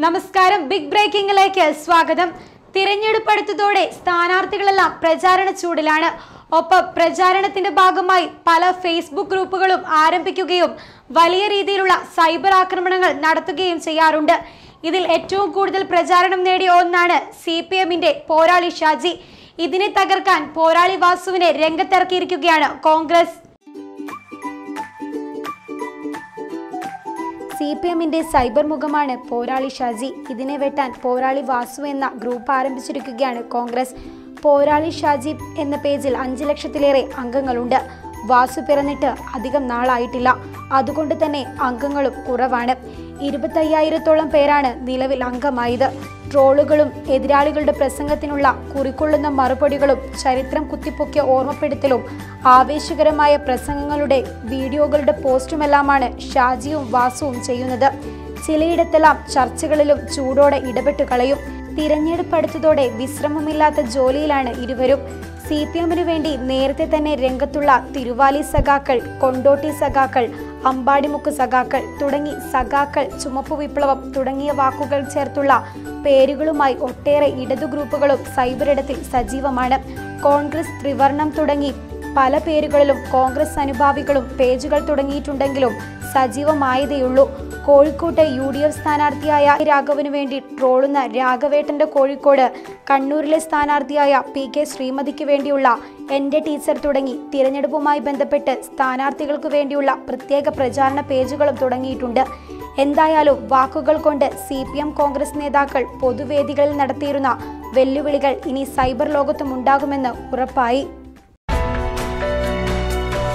നമസ്കാരം ബിഗ് ബ്രേക്കിംഗിലേക്ക് സ്വാഗതം തിരഞ്ഞെടുപ്പ് അടുത്തതോടെ സ്ഥാനാർത്ഥികളെല്ലാം പ്രചാരണ ചൂടിലാണ് ഒപ്പം പ്രചാരണത്തിന്റെ ഭാഗമായി പല ഫേസ്ബുക്ക് ഗ്രൂപ്പുകളും ആരംഭിക്കുകയും വലിയ രീതിയിലുള്ള സൈബർ ആക്രമണങ്ങൾ നടത്തുകയും ചെയ്യാറുണ്ട് ഇതിൽ ഏറ്റവും കൂടുതൽ പ്രചാരണം നേടിയ ഒന്നാണ് സി പി എമ്മിന്റെ പോരാളി ഷാജി ഇതിനെ തകർക്കാൻ പോരാളി വാസുവിനെ രംഗത്തിറക്കിയിരിക്കുകയാണ് കോൺഗ്രസ് സി പി എമ്മിന്റെ സൈബർ മുഖമാണ് പോരാളി ഷാജി ഇതിനെ വെട്ടാൻ പോരാളി വാസു എന്ന ഗ്രൂപ്പ് ആരംഭിച്ചിരിക്കുകയാണ് കോൺഗ്രസ് പോരാളി ഷാജി എന്ന പേജിൽ അഞ്ച് ലക്ഷത്തിലേറെ അംഗങ്ങളുണ്ട് വാസു പിറന്നിട്ട് അധികം നാളായിട്ടില്ല അതുകൊണ്ട് തന്നെ അംഗങ്ങളും കുറവാണ് ഇരുപത്തയ്യായിരത്തോളം പേരാണ് നിലവിൽ അംഗമായത് ട്രോളുകളും എതിരാളികളുടെ പ്രസംഗത്തിനുള്ള കുറിക്കൊള്ളുന്ന മറുപടികളും ചരിത്രം കുത്തിപ്പൊക്കിയ ഓർമ്മപ്പെടുത്തലും ആവേശകരമായ പ്രസംഗങ്ങളുടെ വീഡിയോകളുടെ പോസ്റ്റുമെല്ലാമാണ് ഷാജിയും വാസുവും ചെയ്യുന്നത് ചിലയിടത്തെല്ലാം ചർച്ചകളിലും ചൂടോടെ ഇടപെട്ട് കളയും തിരഞ്ഞെടുപ്പ് അടുത്തതോടെ വിശ്രമമില്ലാത്ത ജോലിയിലാണ് ഇരുവരും സി പി എമ്മിനു വേണ്ടി നേരത്തെ തന്നെ രംഗത്തുള്ള തിരുവാലി സഖാക്കൾ കൊണ്ടോട്ടി സഖാക്കൾ അമ്പാടിമുക്ക് സഖാക്കൾ തുടങ്ങി സഖാക്കൾ ചുമപ്പ് വിപ്ലവം തുടങ്ങിയ വാക്കുകൾ ചേർത്തുള്ള പേരുകളുമായി ഒട്ടേറെ ഇടതു ഗ്രൂപ്പുകളും സൈബറിടത്തിൽ സജീവമാണ് കോൺഗ്രസ് ത്രിവർണം തുടങ്ങി പല പേരുകളിലും കോൺഗ്രസ് അനുഭാവികളും പേജുകൾ തുടങ്ങിയിട്ടുണ്ടെങ്കിലും സജീവമായതേയുള്ളൂ കോഴിക്കോട്ട് യു ഡി എഫ് സ്ഥാനാർത്ഥിയായ രാഘവന് വേണ്ടി ട്രോളുന്ന രാഘവേട്ടന്റെ കോഴിക്കോട് കണ്ണൂരിലെ സ്ഥാനാർത്ഥിയായ പി കെ ശ്രീമതിക്ക് വേണ്ടിയുള്ള എൻ്റെ ടീച്ചർ തുടങ്ങി തിരഞ്ഞെടുപ്പുമായി ബന്ധപ്പെട്ട് സ്ഥാനാർത്ഥികൾക്ക് വേണ്ടിയുള്ള പ്രത്യേക പ്രചാരണ പേജുകളും തുടങ്ങിയിട്ടുണ്ട് എന്തായാലും വാക്കുകൾ കൊണ്ട് സി പി എം കോൺഗ്രസ് നേതാക്കൾ പൊതുവേദികളിൽ നടത്തിയിരുന്ന വെല്ലുവിളികൾ ഇനി സൈബർ ലോകത്തും ഉണ്ടാകുമെന്ന് ഉറപ്പായി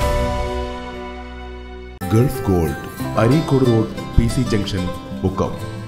Gulf gold Areekode road P C junction Mukkam